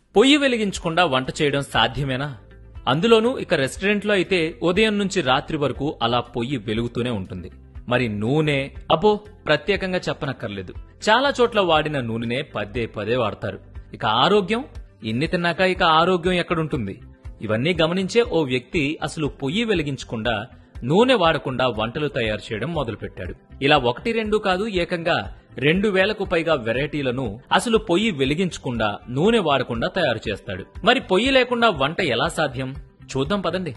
పొయ్యి వెలిగించకుండా వంట చేయడం సాధ్యమేనా అందులోనూ ఇక రెస్టారెంట్లో అయితే ఉదయం నుంచి రాత్రి వరకు అలా పొయ్యి వెలుగుతూనే ఉంటుంది మరి నూనె అబ్బో ప్రత్యేకంగా చెప్పనక్కర్లేదు చాలా చోట్ల వాడిన నూనెనే పదే పదే వాడతారు ఇక ఆరోగ్యం ఇన్ని తిన్నాక ఇక ఆరోగ్యం ఎక్కడుంటుంది ఇవన్నీ గమనించే ఓ వ్యక్తి అసలు పొయ్యి వెలిగించకుండా నూనె వాడకుండా వంటలు తయారు చేయడం మొదలుపెట్టాడు ఇలా ఒకటి రెండు కాదు ఏకంగా రెండు వేలకు పైగా వెరైటీలను అసలు పొయ్యి వెలిగించకుండా నూనె వాడకుండా తయారు చేస్తాడు మరి పొయ్యి లేకుండా వంట ఎలా సాధ్యం చూద్దాం పదండి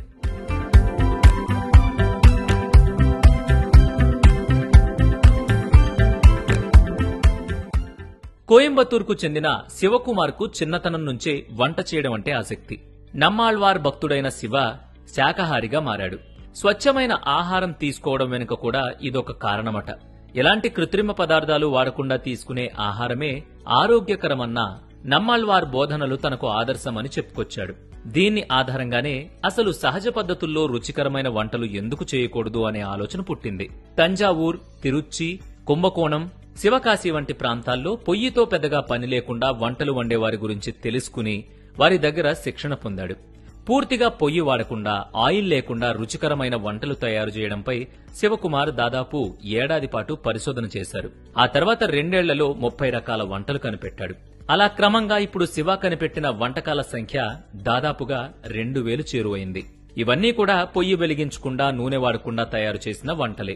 కోయంబత్తూర్కు చెందిన శివకుమార్కు చిన్నతనం నుంచే వంట చేయడం అంటే ఆసక్తి నమ్మాళ్వార్ భక్తుడైన శివ శాకాహారిగా మారాడు స్వచ్ఛమైన ఆహారం తీసుకోవడం వెనుక కూడా ఇదొక కారణమట ఎలాంటి కృత్రిమ పదార్థాలు వాడకుండా తీసుకునే ఆహారమే ఆరోగ్యకరమన్న నమ్మాళ్వార్ బోధనలు తనకు ఆదర్శమని చెప్పుకొచ్చాడు దీన్ని ఆధారంగానే అసలు సహజ పద్ధతుల్లో రుచికరమైన వంటలు ఎందుకు చేయకూడదు అనే ఆలోచన పుట్టింది తంజావూర్ తిరుచి కుంభకోణం శివకాశి వంటి ప్రాంతాల్లో పొయ్యితో పెద్దగా పని లేకుండా వంటలు వండేవారి గురించి తెలుసుకుని వారి దగ్గర శిక్షణ పొందాడు పూర్తిగా పొయ్యి వాడకుండా ఆయిల్ లేకుండా రుచికరమైన వంటలు తయారు చేయడంపై శివకుమార్ దాదాపు ఏడాది పాటు పరిశోధన చేశారు ఆ తర్వాత రెండేళ్లలో ముప్పై రకాల వంటలు కనిపెట్టాడు అలా క్రమంగా ఇప్పుడు శివ కనిపెట్టిన వంటకాల సంఖ్య దాదాపుగా రెండు వేలు చేరువైంది ఇవన్నీ కూడా పొయ్యి వెలిగించకుండా నూనె వాడకుండా తయారు చేసిన వంటలే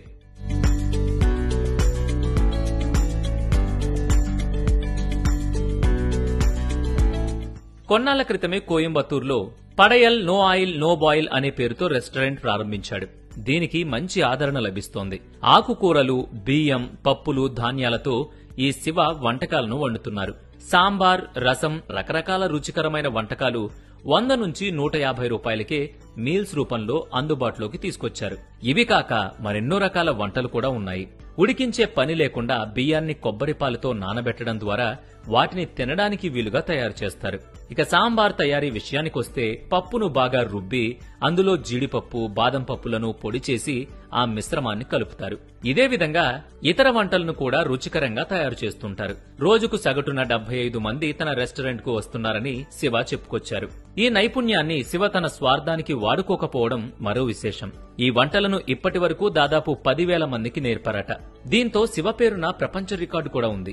కొన్నాళ్ల క్రితమే కోయంబత్తూరులో Padayal no oil no boil అనే పేరుతో రెస్టారెంట్ ప్రారంభించాడు దీనికి మంచి ఆదరణ లభిస్తోంది ఆకుకూరలు బియ్యం పప్పులు ధాన్యాలతో ఈ శివ వంటకాలను వండుతున్నారు సాంబార్ రసం రకరకాల రుచికరమైన వంటకాలు వంద నుంచి నూట యాభై రూపాయలకే మీల్స్ రూపంలో అందుబాటులోకి తీసుకొచ్చారు ఇవి కాక మరెన్నో రకాల వంటలు కూడా ఉన్నాయి ఉడికించే పని లేకుండా బియ్యాన్ని కొబ్బరి పాలతో నానబెట్టడం ద్వారా వాటిని తినడానికి వీలుగా తయారు చేస్తారు ఇక సాంబార్ తయారీ విషయానికొస్తే పప్పును బాగా రుబ్బి అందులో జీడిపప్పు బాదం పప్పులను పొడి చేసి ఆ మిశ్రమాన్ని కలుపుతారు ఇదే విధంగా ఇతర వంటలను కూడా రుచికరంగా తయారు చేస్తుంటారు రోజుకు సగటున డెబ్బై ఐదు మంది తన రెస్టారెంట్ కు వస్తున్నారని శివ చెప్పుకొచ్చారు ఈ నైపుణ్యాన్ని శివ తన స్వార్థానికి వాడుకోకపోవడం మరో విశేషం ఈ వంటలను ఇప్పటి వరకు దాదాపు పదివేల మందికి నేర్పారట దీంతో శివ పేరున ప్రపంచ రికార్డు కూడా ఉంది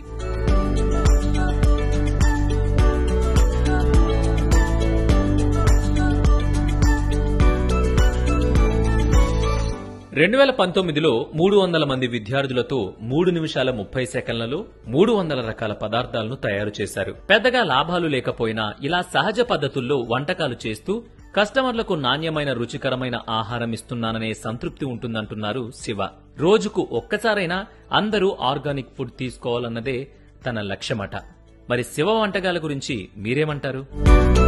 రెండు వేల పంతొమ్మిదిలో మూడు వందల మంది విద్యార్థులతో మూడు నిమిషాల ముప్పై సెకండ్లలో మూడు వందల రకాల పదార్థాలను తయారు చేశారు పెద్దగా లాభాలు లేకపోయినా ఇలా సహజ పద్ధతుల్లో వంటకాలు చేస్తూ కస్టమర్లకు నాణ్యమైన రుచికరమైన ఆహారం ఇస్తున్నాననే సంతృప్తి ఉంటుందంటున్నారు శివ రోజుకు ఒక్కసారైనా అందరూ ఆర్గానిక్ ఫుడ్ తీసుకోవాలన్నదే తన లక్ష్యమట మరి శివ వంటకాల గురించి మీరేమంటారు